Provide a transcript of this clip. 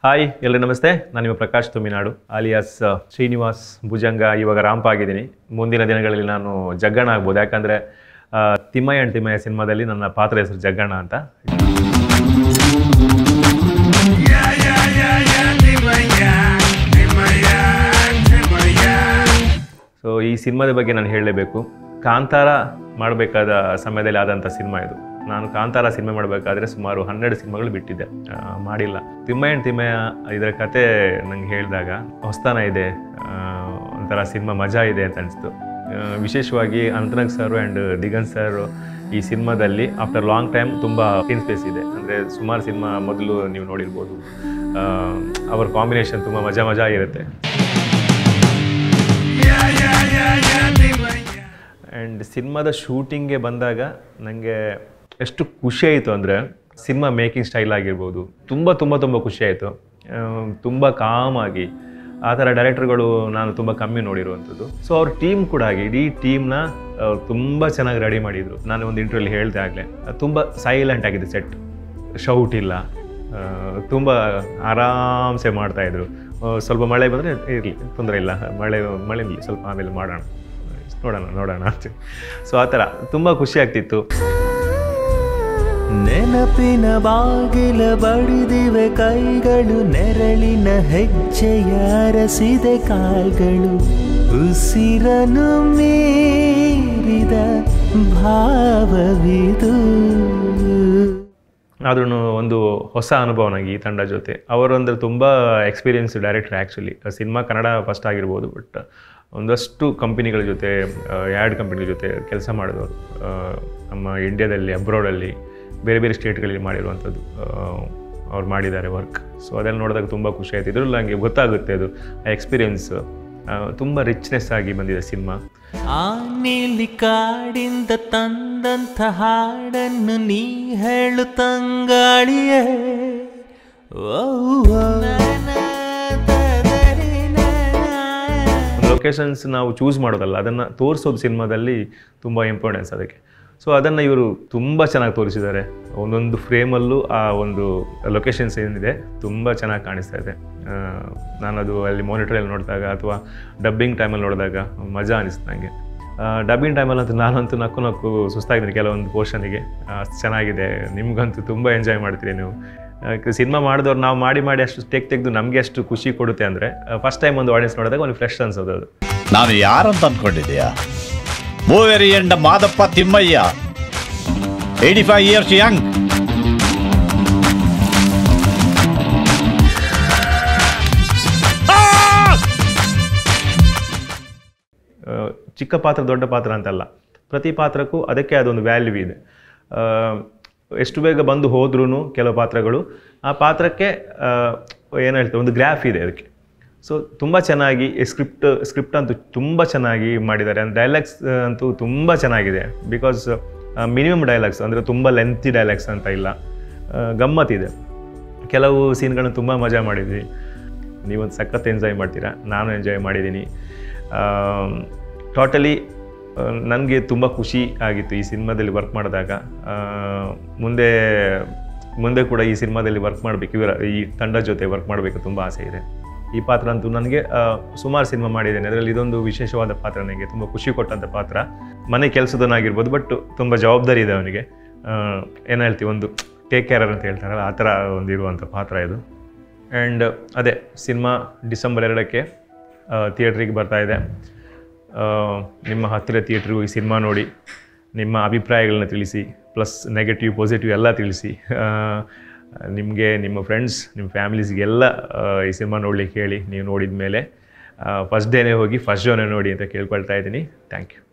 Hi ಎಲ್ಲರೂ ನಮಸ್ತೆ ನಾನು ನಿಮ್ಮ ಪ್ರಕಾಶ್ ತುಮಿನಾಡು ಆಲಿಯಾಸ್ ಶ್ರೀನಿವಾಸ್ ಭುಜಂಗ ಇವಾಗ ರಾಂಪ್ ಆಗಿದ್ದೀನಿ ಮುಂದಿನ ದಿನಗಳಲ್ಲಿ ನಾನು ಜಗ್ಗಣ್ಣ ಆಗ್ಬೋದು ಯಾಕಂದರೆ ತಿಮ್ಮಯ್ಯ ಅಂಡ್ ತಿಮ್ಮಯ್ಯ ಸಿನಿಮಾದಲ್ಲಿ ನನ್ನ ಪಾತ್ರ ಹೆಸರು ಜಗ್ಗಣ್ಣ ಅಂತ ಸೊ ಈ ಸಿನಿಮಾದ ಬಗ್ಗೆ ನಾನು ಹೇಳಲೇಬೇಕು ಕಾಂತಾರ ಮಾಡಬೇಕಾದ ಸಮಯದಲ್ಲಿ ಆದಂಥ ಸಿನಿಮಾ ಇದು ನಾನು ಕಾಂತಾರ ಸಿನಿಮಾ ಮಾಡಬೇಕಾದ್ರೆ ಸುಮಾರು ಹನ್ನೆರಡು ಸಿನಿಮಾಗಳು ಬಿಟ್ಟಿದ್ದೆ ಆ, ಮಾಡಿಲ್ಲ ತಿಮ್ಮಯ್ಯ ಅಂಡ್ ತಿಮ್ಮಯ್ಯ ಇದರ ಕತೆ ನಂಗೆ ಹೇಳಿದಾಗ ಹೊಸ್ತಾನ ಇದೆ ಆ, ಒಂಥರ ಸಿನಿಮಾ ಮಜಾ ಇದೆ ಅಂತ ಅನಿಸ್ತು ಆ, ವಿಶೇಷವಾಗಿ Anant Nag sir and Diganth sir ಈ ಸಿನಿಮಾದಲ್ಲಿ ಆಫ್ಟರ್ ಲಾಂಗ್ ಟೈಮ್ ತುಂಬ ಸೀನ್ ಸ್ಪೇಸ್ ಇದೆ ಅಂದರೆ ಸುಮಾರು ಸಿನಿಮಾ ಮೊದಲು ನೀವು ನೋಡಿರ್ಬೋದು ಆ, ಅವ್ರ ಕಾಂಬಿನೇಷನ್ ತುಂಬ ಮಜಾ ಮಜಾ ಇರುತ್ತೆ ಆ್ಯಂಡ್ ಸಿನಿಮಾದ ಶೂಟಿಂಗ್ಗೆ ಬಂದಾಗ ನನಗೆ ಎಷ್ಟು ಖುಷಿ ಆಯಿತು ಅಂದರೆ ಸಿನಿಮಾ ಮೇಕಿಂಗ್ ಸ್ಟೈಲ್ ಆಗಿರ್ಬೋದು ತುಂಬ ತುಂಬ ತುಂಬ ಖುಷಿ ಆಯಿತು ತುಂಬ ಕಾಮಾಗಿ ಆ ಥರ ಡೈರೆಕ್ಟರ್ಗಳು ನಾನು ತುಂಬ ಕಮ್ಮಿ ನೋಡಿರುವಂಥದ್ದು ಸೊ ಅವ್ರ ಟೀಮ್ ಕೂಡ ಹಾಗೆ ಇಡೀ ಟೀಮ್ನ ತುಂಬ ಚೆನ್ನಾಗಿ ರೆಡಿ ಮಾಡಿದರು ನಾನು ಒಂದು ಇಂಟರ್ವ್ಯೂಲಿ ಹೇಳಿದೆ ಆಗಲೇ ತುಂಬ ಸೈಲೆಂಟ್ ಆಗಿದೆ ಸೆಟ್ ಶೌಟ್ ಇಲ್ಲ ತುಂಬ ಆರಾಮ್ಸೆ ಮಾಡ್ತಾಯಿದ್ರು ಸ್ವಲ್ಪ ಮಳೆ ಬಂದರೆ ಇರಲಿ ತೊಂದರೆ ಇಲ್ಲ ಮಳೆ ಮಳೆ ಇರಲಿ ಸ್ವಲ್ಪ ಆಮೇಲೆ ಮಾಡೋಣ ನೋಡೋಣ ನೋಡೋಣ ಅಂತ ಸೊ ಆ ಥರ ತುಂಬ ಖುಷಿ ಆಗ್ತಿತ್ತು ನೆನಪಿನ ಬಾಗಿಲ ಬಡಿದಿವೆ ಕೈಗಳು ನೆರಳಿನ ಹೆಜ್ಜೆಯ ಅರಸಿದೆ ಕಾಲ್ಗಳು ಉಸಿರನು ಮೀರಿದ ಭಾವವಿದು ಆದ್ರೂ ಒಂದು ಹೊಸ ಅನುಭವ ನನಗೆ ಈ ತಂಡ ಜೊತೆ ಅವರಂದ್ರೆ ತುಂಬ experience director actually cinema Kannada first ಆಗಿರ್ಬೋದು ಬಟ್ ಒಂದಷ್ಟು ಕಂಪನಿಗಳ ಜೊತೆ ಆ್ಯಡ್ ಕಂಪನಿಗಳ ಜೊತೆ ಕೆಲಸ ಮಾಡಿದವರು ಆ, ನಮ್ಮ ಇಂಡಿಯಾದಲ್ಲಿ ಅಬ್ರಾಡಲ್ಲಿ ಬೇರೆ ಬೇರೆ ಸ್ಟೇಟ್ಗಳಲ್ಲಿ ಮಾಡಿರುವಂಥದ್ದು ಅವ್ರು ಮಾಡಿದ್ದಾರೆ ವರ್ಕ್ ಸೊ ಅದೆಲ್ಲ ನೋಡಿದಾಗ ತುಂಬ ಖುಷಿ ಆಯ್ತು ಇದರಲ್ಲಿ ನನಗೆ ಗೊತ್ತಾಗುತ್ತೆ ಅದು ಆ ಎಕ್ಸ್ಪೀರಿಯನ್ಸ್ ತುಂಬ ರಿಚ್ನೆಸ್ ಆಗಿ ಬಂದಿದೆ ಸಿನಿಮಾ ಆ ನೀಲಿ ಕಾಡಿಂದ ತಂದಂಥ ಹಾಡನ್ನು ನೀ ಹೇಳು ತಂಗಾಳಿಯೇ ಓ, ಓ. ಲೊಕೇಶನ್ಸ್ ನಾವು ಚೂಸ್ ಮಾಡೋದಲ್ಲ ಅದನ್ನು ತೋರಿಸೋದು ಸಿನಿಮಾದಲ್ಲಿ ತುಂಬ ಇಂಪಾರ್ಟೆನ್ಸ್ ಅದಕ್ಕೆ ಸೊ ಅದನ್ನು ಇವರು ತುಂಬ ಚೆನ್ನಾಗಿ ತೋರಿಸಿದ್ದಾರೆ ಒಂದೊಂದು ಫ್ರೇಮಲ್ಲೂ ಆ ಒಂದು ಲೊಕೇಶನ್ಸ್ ಏನಿದೆ ತುಂಬ ಚೆನ್ನಾಗಿ ಕಾಣಿಸ್ತಾ ಇದೆ ಆ, ನಾನದು ಅಲ್ಲಿ ಮಾನಿಟರಲ್ಲಿ ನೋಡಿದಾಗ ಅಥವಾ ಡಬ್ಬಿಂಗ್ ಟೈಮಲ್ಲಿ ನೋಡಿದಾಗ ಮಜಾ ಅನಿಸ್ತು ನನಗೆ ಡಬ್ಬಿಂಗ್ ಟೈಮಲ್ಲಂತೂ ನಾನಂತೂ ನಕ್ಕು ನಕ್ಕು ಸುಸ್ತಾಗಿದ್ದೀನಿ ಕೆಲವೊಂದು ಪೋರ್ಷನಿಗೆ ಅಷ್ಟು ಚೆನ್ನಾಗಿದೆ ನಿಮ್ಗಂತೂ ತುಂಬ ಎಂಜಾಯ್ ಮಾಡ್ತೀರಿ ನೀವು ಸಿನಿಮಾ ಮಾಡಿದವ್ರು ನಾವು ಮಾಡಿ ಮಾಡಿ ಅಷ್ಟು ಟೇಕ್ ತೆಗೆದು ನಮಗೆ ಅಷ್ಟು ಖುಷಿ ಕೊಡುತ್ತೆ ಅಂದರೆ ಫಸ್ಟ್ ಟೈಮ್ ಒಂದು ಆಡಿಯನ್ಸ್ ನೋಡಿದಾಗ ಒಂದು ಫ್ರೆಶ್ ಅನ್ಸೋದು ಅದು ನಾನು ಯಾರಂತ ಅನ್ಕೊಂಡಿದ್ಯಾ ಮೂವೇರಿ ಎಂಡ Madappa Thimmaiah eighty five years young ಆ, ಚಿಕ್ಕ ಪಾತ್ರ ದೊಡ್ಡ ಪಾತ್ರ ಅಂತಲ್ಲ ಪ್ರತಿ ಪಾತ್ರಕ್ಕೂ ಅದಕ್ಕೆ ಅದೊಂದು ವ್ಯಾಲ್ಯೂ ಇದೆ ಆ, ಎಷ್ಟು ಬೇಗ ಬಂದು ಹೋದ್ರೂ ಕೆಲವು ಪಾತ್ರಗಳು ಆ ಪಾತ್ರಕ್ಕೆ ಏನು ಹೇಳ್ತಾರೆ ಒಂದು ಗ್ರಾಫ್ ಇದೆ ಅದಕ್ಕೆ ಸೊ ತುಂಬ ಚೆನ್ನಾಗಿ ಸ್ಕ್ರಿಪ್ಟ್ ಸ್ಕ್ರಿಪ್ಟ್ ಅಂತೂ ತುಂಬ ಚೆನ್ನಾಗಿ ಮಾಡಿದ್ದಾರೆ ಡೈಲಾಗ್ಸ್ ಅಂತೂ ತುಂಬ ಚೆನ್ನಾಗಿದೆ ಬಿಕಾಸ್ ಮಿನಿಮಮ್ ಡೈಲಾಗ್ಸ್ ಅಂದರೆ ತುಂಬ ಲೆಂತಿ ಡೈಲಾಗ್ಸ್ ಅಂತ ಇಲ್ಲ ಆ, ಗಮ್ಮತ್ತಿದೆ ಕೆಲವು ಸೀನ್ಗಳನ್ನ ತುಂಬ ಮಜಾ ಮಾಡಿದ್ವಿ ನೀವೊಂದು ಸಖತ್ ಎಂಜಾಯ್ ಮಾಡ್ತೀರಾ ನಾನು ಎಂಜಾಯ್ ಮಾಡಿದ್ದೀನಿ ಟೋಟಲಿ ನನಗೆ ತುಂಬ ಖುಷಿ ಆಗಿತ್ತು ಈ ಸಿನಿಮಾದಲ್ಲಿ ವರ್ಕ್ ಮಾಡಿದಾಗ ಆ, ಮುಂದೆ ಮುಂದೆ ಕೂಡ ಈ ಸಿನಿಮಾದಲ್ಲಿ ವರ್ಕ್ ಮಾಡಬೇಕು ಇವರ ಈ ತಂಡ ಜೊತೆ ವರ್ಕ್ ಮಾಡಬೇಕು ತುಂಬ ಆಸೆ ಇದೆ ಈ ಪಾತ್ರ ಅಂತೂ ನನಗೆ ಸುಮಾರು ಸಿನಿಮಾ ಮಾಡಿದ್ದೇನೆ ಅದರಲ್ಲಿ ಇದೊಂದು ವಿಶೇಷವಾದ ಪಾತ್ರ ನನಗೆ ತುಂಬ ಖುಷಿ ಕೊಟ್ಟಂಥ ಪಾತ್ರ ಮನೆ ಕೆಲಸದನ್ನಾಗಿರ್ಬೋದು ಬಟ್ ತುಂಬ ಜವಾಬ್ದಾರಿ ಇದೆ ಅವನಿಗೆ ಏನು ಹೇಳ್ತೀವಿ ಒಂದು ಟೇಕ್ ಕೇರರ್ ಅಂತ ಹೇಳ್ತಾರಲ್ಲ ಆ ಥರ ಒಂದು ಇರುವಂಥ ಪಾತ್ರ ಇದು ಆ್ಯಂಡ್ ಅದೇ ಸಿನಿಮಾ ಡಿಸೆಂಬರ್ ಎರಡಕ್ಕೆ ಥಿಯೇಟ್ರಿಗೆ ಬರ್ತಾ ಇದೆ ಆ, ನಿಮ್ಮ ಹತ್ತಿರ ಥಿಯೇಟ್ರಿಗೆ ಹೋಗಿ ಸಿನಿಮಾ ನೋಡಿ ನಿಮ್ಮ ಅಭಿಪ್ರಾಯಗಳನ್ನ ತಿಳಿಸಿ ಪ್ಲಸ್ ನೆಗೆಟಿವ್ ಪಾಸಿಟಿವ್ ಎಲ್ಲ ತಿಳಿಸಿ ನಿಮಗೆ ನಿಮ್ಮ ಫ್ರೆಂಡ್ಸ್ ನಿಮ್ಮ ಫ್ಯಾಮಿಲೀಸ್ಗೆಲ್ಲ ಈ ಸಿನಿಮಾ ನೋಡ್ಲಿಕ್ಕೆ ಹೇಳಿ ನೀವು ನೋಡಿದ ಮೇಲೆ ಫಸ್ಟ್ ಡೇನೇ ಹೋಗಿ ಫಸ್ಟ್ ಶೋನೇ ನೋಡಿ ಅಂತ ಕೇಳ್ಕೊಳ್ತಾ ಇದ್ದೀನಿ ಥ್ಯಾಂಕ್ ಯು